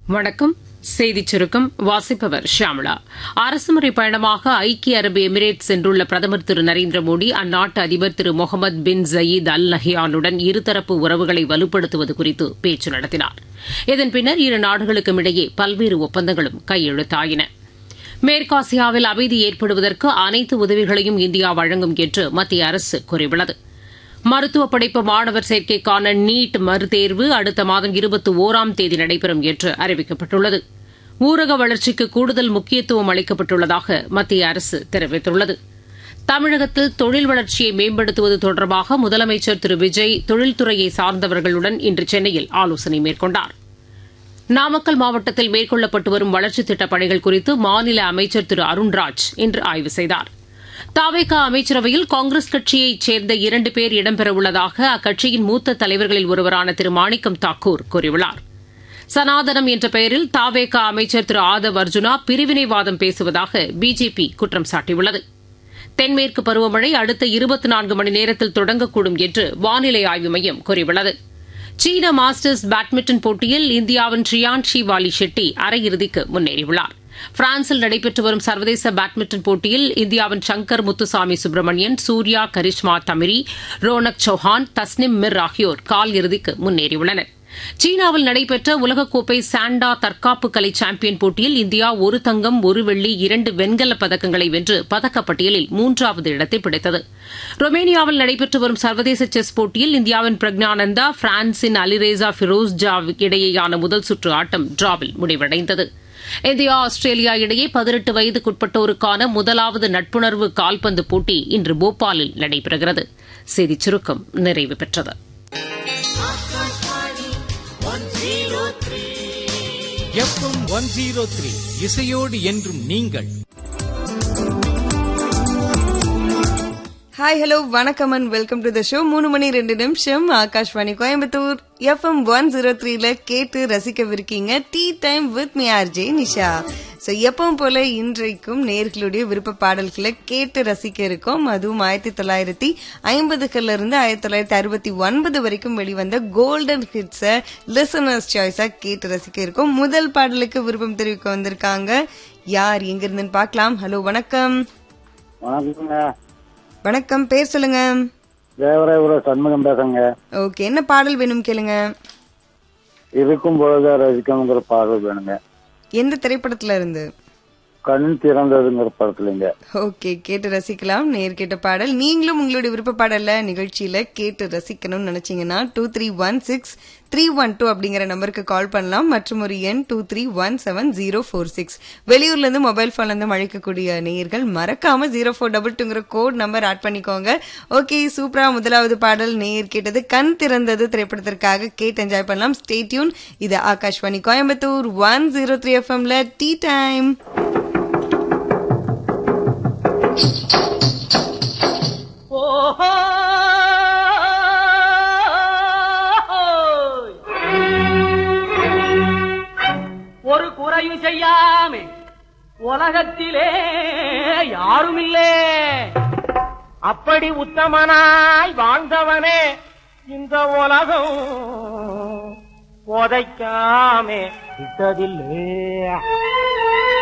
வணக்கம் செய்திச் சுருக்கம் வாசிப்பவர் ஷியாமளா அரசுமுறை பயணமாக ஐக்கிய அரபு எமிரேட் சென்றுள்ள பிரதமர் திரு நரேந்திர மோடி அந்நாட்டு அதிபர் திரு முகமது பின் ஜயீத் அல் நஹியானுடன் இருதரப்பு உறவுகளை வலுப்படுத்துவது குறித்து பேச்சு நடத்தினார் இதன் பின்னர் இரு நாடுகளுக்கும் இடையே பல்வேறு ஒப்பந்தங்களும் கையெழுத்தாயின மேற்காசியாவில் அமைதி ஏற்படுவதற்கு அனைத்து உதவிகளையும் இந்தியா வழங்கும் என்று மத்திய அரசு கூறியுள்ளது மருத்துவ படிப்பு மாணவர் சேர்க்கைக்கான நீட் மறுதேர்வு அடுத்த மாதம் இருபத்தி ஒராம் தேதி நடைபெறும் என்று அறிவிக்கப்பட்டுள்ளது ஊரக வளர்ச்சிக்கு கூடுதல் முக்கியத்துவம் அளிக்கப்பட்டுள்ளதாக மத்திய அரசு தெரிவித்துள்ளது தமிழகத்தில் தொழில் வளர்ச்சியை மேம்படுத்துவது தொடர்பாக முதலமைச்சர் திரு விஜய் தொழில்துறையை சார்ந்தவர்களுடன் இன்று சென்னையில் ஆலோசனை மேற்கொண்டார் நாமக்கல் மாவட்டத்தில் மேற்கொள்ளப்பட்டு வரும் வளர்ச்சித் திட்டப் பணிகள் குறித்து மாநில அமைச்சர் திரு அருண்ராஜ் இன்று ஆய்வு செய்தார் தாவேகா அமைச்சரவையில் காங்கிரஸ் கட்சியைச் சேர்ந்த இரண்டு பேர் இடம்பெறவுள்ளதாக அக்கட்சியின் மூத்த தலைவர்களில் ஒருவரான திரு மாணிக்கம் தாக்கூர் கூறியுள்ளார் சனாதனம் என்ற பெயரில் தாவேகா அமைச்சர் திரு ஆதவ் அர்ஜுனா பிரிவினைவாதம் பேசுவதாக பிஜேபி குற்றம் சாட்டியுள்ளது தென்மேற்கு பருவமழை அடுத்த இருபத்தி நான்கு மணி நேரத்தில் தொடங்கக்கூடும் என்று வானிலை ஆய்வு மையம் கூறியுள்ளது சீன மாஸ்டர்ஸ் பேட்மிண்டன் போட்டியில் இந்தியாவின் ட்ரியான்ஷி வாலி ஷெட்டி அரையிறுதிக்கு முன்னேறியுள்ளார் பிரான்சில் நடைபெற்று வரும் சர்வதேச பேட்மிண்டன் போட்டியில் இந்தியாவின் சங்கர் முத்துசாமி சுப்பிரமணியன் சூர்யா கரிஷ்மா தமிரி ரோனக் சௌஹான் தஸ்னிம் மிர் ஆகியோர் கால் இறுதிக்கு முன்னேறியுள்ளனர் சீனாவில் நடைபெற்ற உலகக்கோப்பை சாண்டா தற்காப்பு கலை சாம்பியன் போட்டியில் இந்தியா ஒரு தங்கம் ஒரு வெள்ளி இரண்டு வெண்கலப் பதக்கங்களை வென்று பதக்கப்பட்டியலில் மூன்றாவது இடத்தை பிடித்தது ரொமேனியாவில் நடைபெற்று வரும் சர்வதேச செஸ் போட்டியில் இந்தியாவின் பிரக்ஞானந்தா பிரான்சின் அலிரேசா ஃபிரோஸ்ஜா இடையேயான முதல் சுற்று ஆட்டம் டிராவில் முடிவடைந்தது இந்தியா ஆஸ்திரேலியா இடையே பதினெட்டு வயதுக்குட்பட்டோருக்கான முதலாவது நட்புணர்வு கால்பந்து போட்டி இன்று போபாலில் நடைபெறுகிறது செய்திச் சுருக்கம் நிறைவு பெற்றது எஃப்எம் ஒன் ஜீரோ த்ரீ இசையோடு என்றும் நீங்கள் ஹாய் ஹலோ வணக்கம் and welcome to the show மூணு மணி ரெண்டு நிமிஷம் Akashvani Coimbatore FM one zero த்ரீல கேட்டு ரசிக்கவிருக்கீங்க tea time with me RJ Nisha so எப்பவும் போல இன்றைக்கும் நேர்களுடைய விருப்ப பாடல்களை கேட்டு ரசிக்க இருக்கோம் அதுவும் ஆயிரத்தி தொள்ளாயிரத்தி ஐம்பதுகள்ல இருந்து ஆயிரத்தி தொள்ளாயிரத்தி அறுபத்தி ஒன்பது வரைக்கும் வெளிவந்த கோல்டன் ஹிட்ஸை லிசனர்ஸ் சாய்ஸா கேட்டு ரசிக்க இருக்கோம் முதல் பாடலுக்கு விருப்பம் தெரிவிக்க வந்திருக்காங்க யார் எங்க இருந்துன்னு பார்க்கலாம் ஹலோ வணக்கம் வணக்கங்க வணக்கம் பேர் சொல்லுங்க தேவராயபுரம் சண்முகம் பேசுங்க ஓகே என்ன பாடல் வேணும் கேளுங்க இருக்கும் பொழுது ரசிக்கணுங்கிற பாடல் வேணுங்க எந்த திரைப்படத்துல இருந்து கண் திறந்ததுங்கிற படத்துலங்க ஓகே கேட்டு ரசிக்கலாம் நேர் கேட்ட பாடல் நீங்களும் உங்களுடைய விருப்ப பாடல்ல நிகழ்ச்சியில கேட்டு ரசிக்கணும்னு நினைச்சீங்கன்னா two three one six three one two அப்படிங்கிற நம்பருக்கு கால் பண்ணலாம் மற்றும் ஒரு எண் two three one seven zero four six வெளியூர்ல இருந்து மொபைல் போன்ல இருந்து அழைக்கக்கூடிய நேயர்கள் மறக்காம ஜீரோ ஃபோர் டபுள் டூங்கிற கோட் நம்பர் ஆட் பண்ணிக்கோங்க ஓகே சூப்பரா முதலாவது பாடல் நேயர் கேட்டது கண் திறந்தது திரைப்படத்திற்காக கேட்டு என்ஜாய் பண்ணலாம் ஸ்டே டியூன் இது Akashvani Coimbatore one zero three எஃப்எம்ல டீ டைம் ஒரு குறையும் செய்யாமே உலகத்திலே யாருமில்லே அப்படி உத்தமனாய் வாழ்ந்தவனே இந்த உலகம் புதைக்காமே விட்டதில்லை